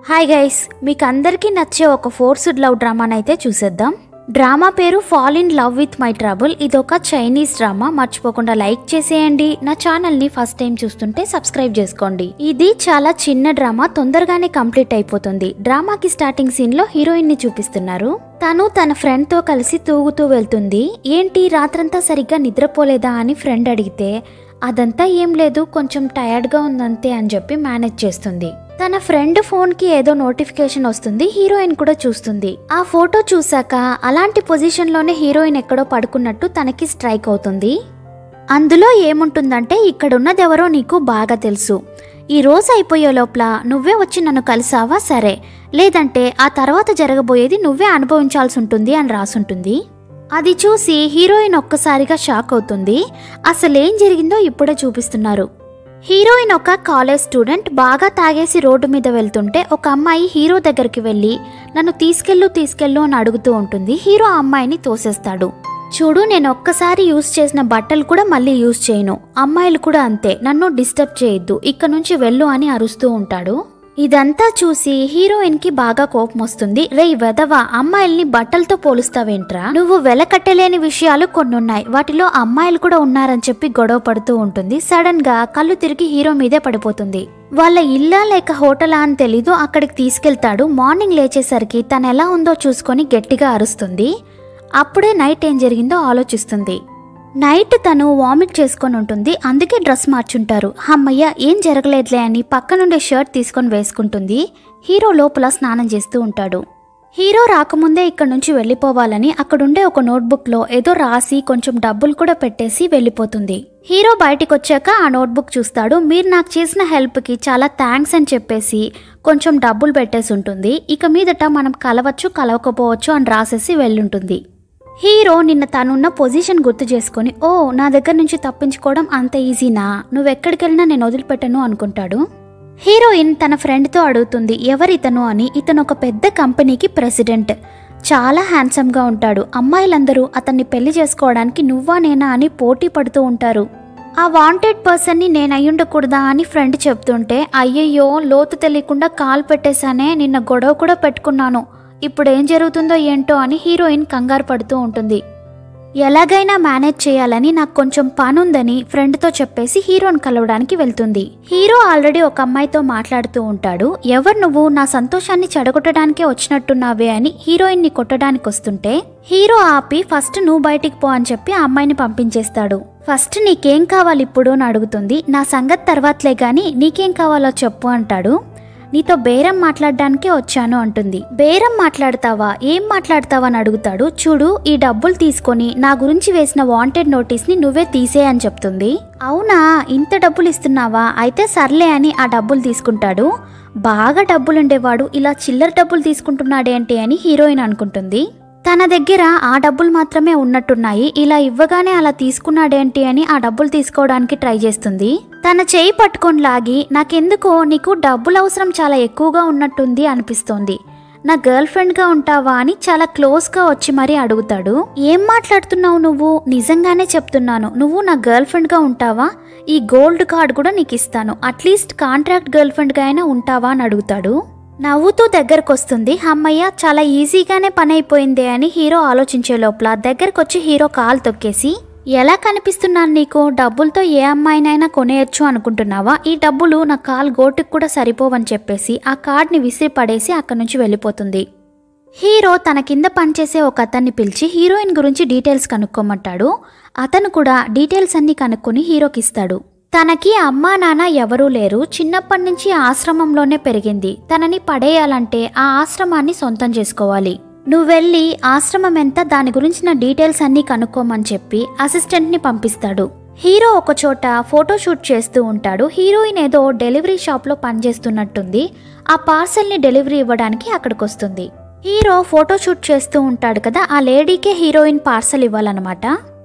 hi guys మీకు అందరికీ నచ్చే ఒక ఫోర్స్డ్ లవ్ డ్రామానైతే చూసేద్దాం డ్రామా పేరు fall in love with my trouble ఇదొక చైనీస్ డ్రామా మర్చిపోకుండా లైక్ చేసేయండి నా ఛానల్ ని ఫస్ట్ టైం చూస్తుంటే సబ్స్క్రైబ్ చేసుకోండి ఇది చాలా చిన్న డ్రామా తొందరగానే కంప్లీట్ అయిపోతుంది డ్రామాకి స్టార్టింగ్ సీన్ లో హీరోయిన్ ని చూపిస్తున్నారు తను తన ఫ్రెండ్ తో కలిసి తూగుతూ వెళ్తుంది ఏంటి రాత్రంతా సరిగ్గా నిద్రపోలేదా అని ఫ్రెండ్ అడిగితే అదంతా ఏం లేదు కొంచెం టయర్డ్గా ఉందంతే అని చెప్పి మేనేజ్ చేస్తుంది తన ఫ్రెండ్ ఫోన్కి ఏదో నోటిఫికేషన్ వస్తుంది హీరోయిన్ కూడా చూస్తుంది ఆ ఫోటో చూసాక అలాంటి పొజిషన్లోనే హీరోయిన్ ఎక్కడో పడుకున్నట్టు తనకి స్ట్రైక్ అవుతుంది అందులో ఏముంటుందంటే ఇక్కడున్నదెవరో నీకు బాగా తెలుసు ఈ రోజు అయిపోయే లోపల నువ్వే వచ్చి నన్ను కలిసావా సరే లేదంటే ఆ తర్వాత జరగబోయేది నువ్వే అనుభవించాల్సి ఉంటుంది అని రాసుంటుంది అది చూసి హీరోయిన్ ఒక్కసారిగా షాక్ అవుతుంది అసలేం జరిగిందో ఇప్పుడే చూపిస్తున్నారు హీరోయిన్ ఒక కాలేజ్ స్టూడెంట్ బాగా తాగేసి రోడ్డు మీద వెళ్తుంటే ఒక అమ్మాయి హీరో దగ్గరికి వెళ్ళి నన్ను తీసుకెళ్ళు తీసుకెళ్ళు అని అడుగుతూ ఉంటుంది హీరో ఆ అమ్మాయిని తోసేస్తాడు చూడు నేను ఒక్కసారి యూజ్ చేసిన బట్టలు కూడా మళ్ళీ యూజ్ చేయను అమ్మాయిలు కూడా అంతే నన్ను డిస్టర్బ్ చేయొద్దు ఇక్కడ నుంచి వెళ్ళు అని అరుస్తూ ఉంటాడు ఇదంతా చూసి హీరోయిన్ కి బాగా కోపం వస్తుంది రే వెదవ అమ్మాయిల్ని బట్టలతో పోలుస్తావేంట్రా నువ్వు వెలకట్టలేని విషయాలు కొన్ని ఉన్నాయి వాటిలో అమ్మాయిలు కూడా ఉన్నారని చెప్పి గొడవ పడుతూ ఉంటుంది సడన్ గా కళ్ళు తిరిగి హీరో మీదే పడిపోతుంది వాళ్ళ ఇల్లా లేక హోటలా అని తెలీదు అక్కడికి తీసుకెళ్తాడు మార్నింగ్ లేచేసరికి తను ఎలా ఉందో చూసుకొని గట్టిగా అరుస్తుంది అప్పుడే నైట్ ఏం జరిగిందో ఆలోచిస్తుంది నైట్ తను వామిట్ చేసుకొని ఉంటుంది అందుకే డ్రెస్ మార్చుంటారు అమ్మయ్య ఏం జరగలేదులే అని పక్క నుండి షర్ట్ తీసుకొని వేసుకుంటుంది హీరో లోపల స్నానం చేస్తూ ఉంటాడు హీరో రాకముందే ఇక్కడ నుంచి వెళ్ళిపోవాలని అక్కడుండే ఒక నోట్బుక్లో ఏదో రాసి కొంచెం డబ్బులు కూడా పెట్టేసి వెళ్ళిపోతుంది హీరో బయటికి వచ్చాక ఆ నోట్బుక్ చూస్తాడు మీరు నాకు చేసిన హెల్ప్కి చాలా థ్యాంక్స్ అని చెప్పేసి కొంచెం డబ్బులు పెట్టేసి ఉంటుంది ఇక మీదట మనం కలవచ్చు కలవకపోవచ్చు అని రాసేసి వెళ్ళుంటుంది హీరో నిన్న తనున్న పొజిషన్ గుర్తు చేసుకొని ఓ నా దగ్గర నుంచి తప్పించుకోవడం అంత ఈజీనా నువ్వెక్కడికెళ్ళినా నేను వదిలిపెట్టను అనుకుంటాడు హీరోయిన్ తన ఫ్రెండ్తో అడుగుతుంది ఎవరితను అని ఇతను ఒక పెద్ద కంపెనీకి ప్రెసిడెంట్ చాలా హ్యాండ్సమ్గా ఉంటాడు అమ్మాయిలందరూ అతన్ని పెళ్లి చేసుకోవడానికి నువ్వా నేనా అని పోటీ పడుతూ ఉంటారు ఆ వాంటెడ్ పర్సన్ని నేను అయ్యుండకూడదా అని ఫ్రెండ్ చెప్తుంటే అయ్యయ్యో లోతు తెలియకుండా కాల్ పెట్టేశానే నిన్న గొడవ కూడా పెట్టుకున్నాను ఇప్పుడు ఏం జరుగుతుందో ఏంటో అని హీరోయిన్ కంగారు పడుతూ ఉంటుంది ఎలాగైనా మేనేజ్ చేయాలని నాకు కొంచెం పనుందని ఫ్రెండ్తో చెప్పేసి హీరోని కలవడానికి వెళ్తుంది హీరో ఆల్రెడీ ఒక అమ్మాయితో మాట్లాడుతూ ఉంటాడు ఎవరు నువ్వు నా సంతోషాన్ని చెడగొట్టడానికే వచ్చినట్టున్నావే అని హీరోయిన్ని కొట్టడానికి వస్తుంటే హీరో ఆపి ఫస్ట్ నువ్వు బయటికి పో అని చెప్పి ఆ అమ్మాయిని పంపించేస్తాడు ఫస్ట్ నీకేం కావాలి ఇప్పుడు అని అడుగుతుంది నా సంగతి తర్వాతలే గాని నీకేం కావాలో చెప్పు అంటాడు నీతో బేరం మాట్లాడడానికే వచ్చాను అంటుంది బేరం మాట్లాడతావా ఏం మాట్లాడతావా అని అడుగుతాడు చూడు ఈ డబ్బులు తీసుకొని నా గురించి వేసిన వాంటెడ్ నోటీస్ని నువ్వే తీసే అని చెప్తుంది అవునా ఇంత డబ్బులు ఇస్తున్నావా అయితే సర్లే అని ఆ డబ్బులు తీసుకుంటాడు బాగా డబ్బులుండేవాడు ఇలా చిల్లర డబ్బులు తీసుకుంటున్నాడేంటి అని హీరోయిన్ అనుకుంటుంది తన దగ్గర ఆ డబ్బులు మాత్రమే ఉన్నట్టున్నాయి ఇలా ఇవ్వగానే అలా తీసుకున్నాడేంటి అని ఆ డబ్బులు తీసుకోవడానికి ట్రై చేస్తుంది తన చేయి పట్టుకొని లాగి నాకెందుకో నీకు డబ్బులు అవసరం చాలా ఎక్కువగా ఉన్నట్టుంది అనిపిస్తోంది నా గర్ల్ ఫ్రెండ్గా ఉంటావా అని చాలా క్లోజ్గా వచ్చి మరీ అడుగుతాడు ఏం మాట్లాడుతున్నావు నువ్వు నిజంగానే చెప్తున్నాను నువ్వు నా గర్ల్ ఫ్రెండ్గా ఉంటావా ఈ గోల్డ్ కార్డ్ కూడా నీకు ఇస్తాను అట్లీస్ట్ కాంట్రాక్ట్ గర్ల్ ఫ్రెండ్గా అయినా ఉంటావా అని అడుగుతాడు నవ్వుతూ దగ్గరకు వస్తుంది అమ్మయ్య చాలా ఈజీగానే పని అయిపోయిందే అని హీరో ఆలోచించే లోపల దగ్గరకొచ్చి హీరో కాలు తొక్కేసి ఎలా కనిపిస్తున్నాను నీకు డబ్బులతో ఏ అమ్మాయినైనా కొనేయచ్చు అనుకుంటున్నావా ఈ డబ్బులు నా కాల్ గోటుకు కూడా సరిపోవని చెప్పేసి ఆ కార్డ్ని విసిరి పడేసి అక్కడి నుంచి వెళ్ళిపోతుంది హీరో తన కింద పనిచేసే ఒక అతన్ని పిలిచి హీరోయిన్ గురించి డీటెయిల్స్ కనుక్కోమంటాడు అతను కూడా డీటెయిల్స్ అన్ని కనుక్కొని హీరోకి ఇస్తాడు తనకి అమ్మా నాన్న ఎవరూ లేరు చిన్నప్పటి నుంచి ఆశ్రమంలోనే పెరిగింది తనని పడేయాలంటే ఆ ఆశ్రమాన్ని సొంతం చేసుకోవాలి నువ్వెళ్ళి ఆశ్రమం ఎంత దాని గురించిన డీటెయిల్స్ అన్నీ కనుక్కోమని చెప్పి అసిస్టెంట్ని పంపిస్తాడు హీరో ఒక చోట ఫోటోషూట్ చేస్తూ ఉంటాడు హీరోయిన్ ఏదో డెలివరీ షాప్లో పనిచేస్తున్నట్టుంది ఆ పార్సెల్ని డెలివరీ ఇవ్వడానికి అక్కడికి వస్తుంది హీరో ఫోటోషూట్ చేస్తూ ఉంటాడు కదా ఆ లేడీకే హీరోయిన్ పార్సల్ ఇవ్వాలన్నమాట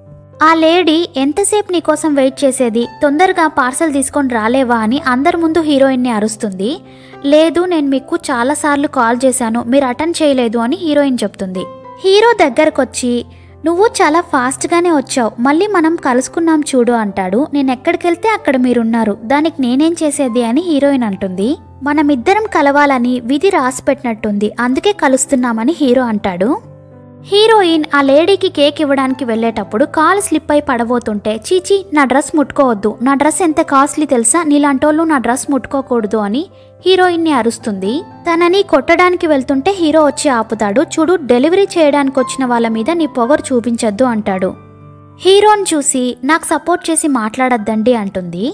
ఆ లేడీ ఎంతసేపు నీకోసం వెయిట్ చేసేది తొందరగా పార్సల్ తీసుకొని రాలేవా అని అందరి ముందు హీరోయిన్ని అరుస్తుంది లేదు నేను మీకు చాలాసార్లు కాల్ చేశాను మీరు అటెండ్ చేయలేదు అని హీరోయిన్ చెప్తుంది హీరో దగ్గరకొచ్చి నువ్వు చాలా ఫాస్ట్గానే వచ్చావు మళ్ళీ మనం కలుసుకున్నాం చూడు అంటాడు నేను ఎక్కడికి వెళ్తే అక్కడ మీరున్నారు దానికి నేనేం చేసేది అని హీరోయిన్ అంటుంది మనమిద్దరం కలవాలని విధి రాసిపెట్టినట్టుంది అందుకే కలుస్తున్నామని హీరో అంటాడు హీరోయిన్ ఆ లేడీకి కేక్ ఇవ్వడానికి వెళ్ళేటప్పుడు కాలు స్లిప్ అయి పడబోతుంటే చీచి నా డ్రెస్ ముట్టుకోవద్దు నా డ్రెస్ ఎంత కాస్ట్లీ తెలుసా నీలాంటోళ్ళు నా డ్రెస్ ముట్టుకోకూడదు అని హీరోయిన్ని అరుస్తుంది తనని కొట్టడానికి వెళ్తుంటే హీరో వచ్చి ఆపుతాడు చూడు డెలివరీ చేయడానికి వచ్చిన వాళ్ళ మీద నీ పొగరు చూపించొద్దు అంటాడు హీరోని చూసి నాకు సపోర్ట్ చేసి మాట్లాడొద్దండి అంటుంది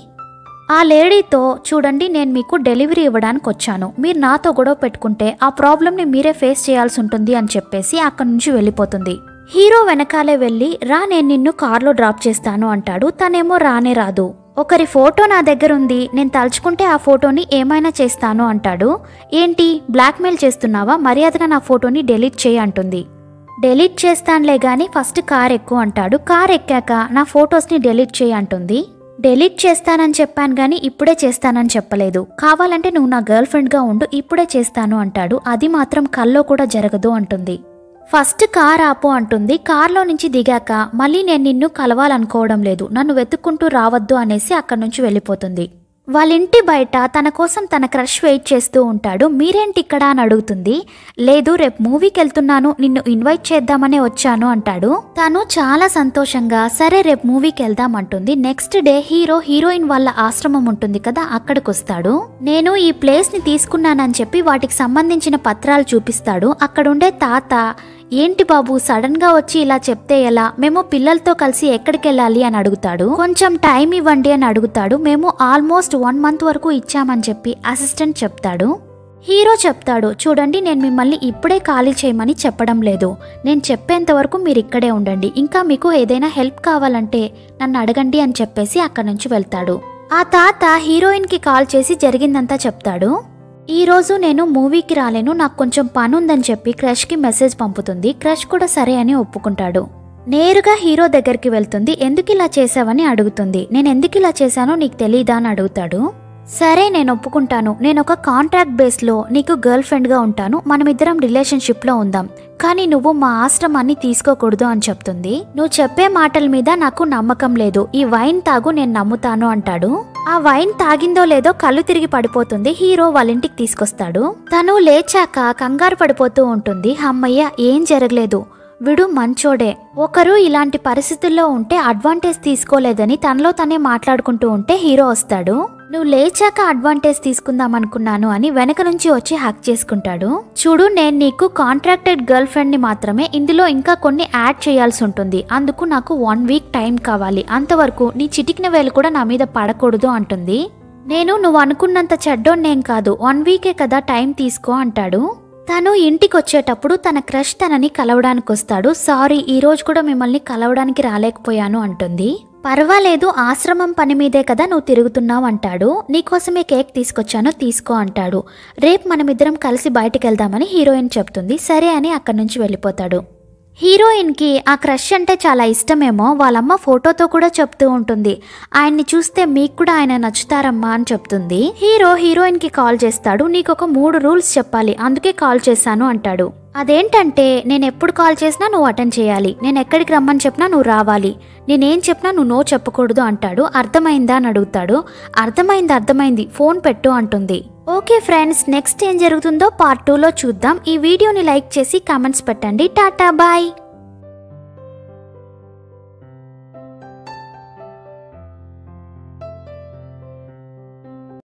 ఆ లేడీతో చూడండి నేను మీకు డెలివరీ ఇవ్వడానికి వచ్చాను మీరు నాతో గొడవ పెట్టుకుంటే ఆ ప్రాబ్లమ్ని మీరే ఫేస్ చేయాల్సి ఉంటుంది అని చెప్పేసి అక్కడి నుంచి వెళ్ళిపోతుంది హీరో వెనకాలే వెళ్ళి రా నేను నిన్ను కార్లో డ్రాప్ చేస్తాను అంటాడు తనేమో రానే రాదు ఒకరి ఫోటో నా దగ్గర ఉంది నేను తలుచుకుంటే ఆ ఫోటోని ఏమైనా చేస్తాను అంటాడు ఏంటి బ్లాక్మెయిల్ చేస్తున్నావా మర్యాదగా నా ఫోటోని డెలీట్ చేయి అంటుంది డెలీట్ చేస్తానులే గాని ఫస్ట్ కార్ ఎక్కువ అంటాడు కార్ ఎక్కాక నా ఫొటోస్ని డెలీట్ చేయి అంటుంది డెలీట్ చేస్తానని చెప్పాను గాని ఇప్పుడే చేస్తానని చెప్పలేదు కావాలంటే నువ్వు నా గర్ల్ ఫ్రెండ్గా ఉండు ఇప్పుడే చేస్తాను అంటాడు అది మాత్రం కల్లో కూడా జరగదు అంటుంది ఫస్ట్ కార్ ఆపు అంటుంది కార్లో నుంచి దిగాక మళ్ళీ నేను నిన్ను కలవాలనుకోవడం లేదు నన్ను వెతుక్కుంటూ రావద్దు అనేసి అక్కడి నుంచి వెళ్ళిపోతుంది వాళ్ళ ఇంటి బయట తన కోసం తన క్రష్ వెయిట్ చేస్తూ ఉంటాడు మీరేంటి ఇక్కడ అని అడుగుతుంది లేదు రేపు మూవీకి వెళ్తున్నాను నిన్ను ఇన్వైట్ చేద్దామనే వచ్చాను అంటాడు తను చాలా సంతోషంగా సరే రేపు మూవీకి వెళ్దాం అంటుంది నెక్స్ట్ డే హీరో హీరోయిన్ వాళ్ళ ఆశ్రమం ఉంటుంది కదా అక్కడికి వస్తాడు నేను ఈ ప్లేస్ ని తీసుకున్నానని చెప్పి వాటికి సంబంధించిన పత్రాలు చూపిస్తాడు అక్కడుండే తాత ఏంటి బాబు సడన్ గా వచ్చి ఇలా చెప్తే ఎలా మేము పిల్లలతో కలిసి ఎక్కడికి వెళ్ళాలి అని అడుగుతాడు కొంచెం టైం ఇవ్వండి అని అడుగుతాడు మేము ఆల్మోస్ట్ వన్ మంత్ వరకు ఇచ్చామని చెప్పి అసిస్టెంట్ చెప్తాడు హీరో చెప్తాడు చూడండి నేను మిమ్మల్ని ఇప్పుడే ఖాళీ చేయమని చెప్పడం లేదు నేను చెప్పేంత వరకు మీరు ఇక్కడే ఉండండి ఇంకా మీకు ఏదైనా హెల్ప్ కావాలంటే నన్ను అడగండి అని చెప్పేసి అక్కడి నుంచి వెళ్తాడు ఆ తాత హీరోయిన్కి కాల్ చేసి జరిగిందంతా చెప్తాడు ఈ రోజు నేను మూవీకి రాలేను నాకు కొంచెం పని ఉందని చెప్పి క్రష్కి మెసేజ్ పంపుతుంది క్రష్ కూడా సరే అని ఒప్పుకుంటాడు నేరుగా హీరో దగ్గరికి వెళ్తుంది ఎందుకు ఇలా చేసావని అడుగుతుంది నేను ఎందుకు ఇలా చేశానో నీకు తెలీదా అని అడుగుతాడు సరే నేను ఒప్పుకుంటాను నేను ఒక కాంట్రాక్ట్ బేస్లో నీకు గర్ల్ ఫ్రెండ్గా ఉంటాను మనమిద్దరం రిలేషన్షిప్లో ఉందాం కానీ నువ్వు మా ఆశ్రమాన్ని తీసుకోకూడదు అని చెప్తుంది నువ్వు చెప్పే మాటల మీద నాకు నమ్మకం లేదు ఈ వైన్ తాగు నేను నమ్ముతాను అంటాడు ఆ వైన్ తాగిందో లేదో కళ్ళు తిరిగి పడిపోతుంది హీరో వాళ్ళ ఇంటికి తీసుకొస్తాడు తను లేచాక కంగారు పడిపోతూ ఉంటుంది అమ్మయ్య ఏం జరగలేదు విడు మంచోడే ఒకరు ఇలాంటి పరిస్థితుల్లో ఉంటే అడ్వాంటేజ్ తీసుకోలేదని తనలో తనే మాట్లాడుకుంటూ ఉంటే హీరో వస్తాడు నువ్వు లేచాక అడ్వాంటేజ్ తీసుకుందాం అనుకున్నాను అని వెనక నుంచి వచ్చి హ్యాక్ చేసుకుంటాడు చూడు నేను నీకు కాంట్రాక్టెడ్ గర్ల్ ఫ్రెండ్ ని మాత్రమే ఇందులో ఇంకా కొన్ని యాడ్ చేయాల్సి ఉంటుంది అందుకు నాకు వన్ వీక్ టైం కావాలి అంతవరకు నీ చిటికిన వేలు కూడా నా మీద పడకూడదు అంటుంది నేను నువ్వు అనుకున్నంత చెడ్డోన్నేం కాదు వన్ వీకే కదా టైం తీసుకో అంటాడు తను ఇంటికి వచ్చేటప్పుడు తన క్రష్ తనని కలవడానికి వస్తాడు సారీ ఈ రోజు కూడా మిమ్మల్ని కలవడానికి రాలేకపోయాను అంటుంది పర్వాలేదు ఆశ్రమం పని మీదే కదా నువ్వు తిరుగుతున్నావు అంటాడు నీకోసమే కేక్ తీసుకొచ్చాను తీసుకో అంటాడు రేపు మనమిద్దరం కలిసి బయటికి వెళ్దామని హీరోయిన్ చెప్తుంది సరే అని అక్కడి నుంచి వెళ్ళిపోతాడు హీరోయిన్కి ఆ క్రష్ అంటే చాలా ఇష్టమేమో వాళ్ళమ్మ ఫోటోతో కూడా చెప్తూ ఉంటుంది ఆయన్ని చూస్తే మీకు కూడా ఆయన నచ్చుతారమ్మా అని చెప్తుంది హీరో హీరోయిన్ కి కాల్ చేస్తాడు నీకు ఒక మూడు రూల్స్ చెప్పాలి అందుకే కాల్ చేశాను అంటాడు అదేంటంటే నేను ఎప్పుడు కాల్ చేసినా నువ్వు అటెండ్ చేయాలి నేను ఎక్కడికి రమ్మని చెప్పినా నువ్వు రావాలి నేనేం చెప్పినా నువ్వు నో చెప్పకూడదు అంటాడు అర్థమైందా అని అడుగుతాడు అర్థమైంది అర్థమైంది ఫోన్ పెట్టు అంటుంది ఓకే ఫ్రెండ్స్ నెక్స్ట్ ఏం జరుగుతుందో పార్ట్ టూలో చూద్దాం ఈ వీడియోని లైక్ చేసి కామెంట్స్ పెట్టండి టాటా బాయ్